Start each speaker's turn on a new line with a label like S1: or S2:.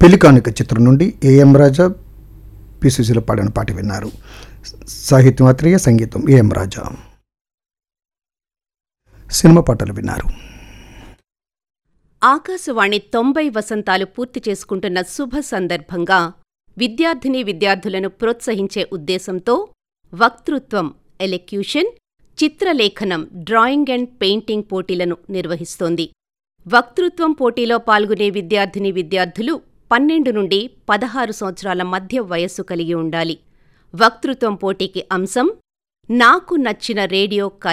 S1: పెళ్లికానుక చిత్రం నుండి AM Raja P Susheela పాడిన పాట విన్నారు సాహిత్యం అత్రేయ సంగీతం ఏఎం రాజా సినిమా పాటలు విన్నారు
S2: ఆకాశవాణి తొంభై వసంతాలు పూర్తి చేసుకుంటున్న శుభ సందర్భంగా విద్యార్థిని విద్యార్థులను ప్రోత్సహించే ఉద్దేశంతో వక్తృత్వం ఎలెక్యూషన్ చిత్రలేఖనం డ్రాయింగ్ అండ్ పెయింటింగ్ పోటీలను నిర్వహిస్తోంది వక్తృత్వం పోటీలో పాల్గొనే విద్యార్థిని విద్యార్థులు పన్నెండు నుండి పదహారు సంవత్సరాల మధ్య వయస్సు కలిగి ఉండాలి వక్తృత్వం పోటీకి అంశం నాకు నచ్చిన రేడియో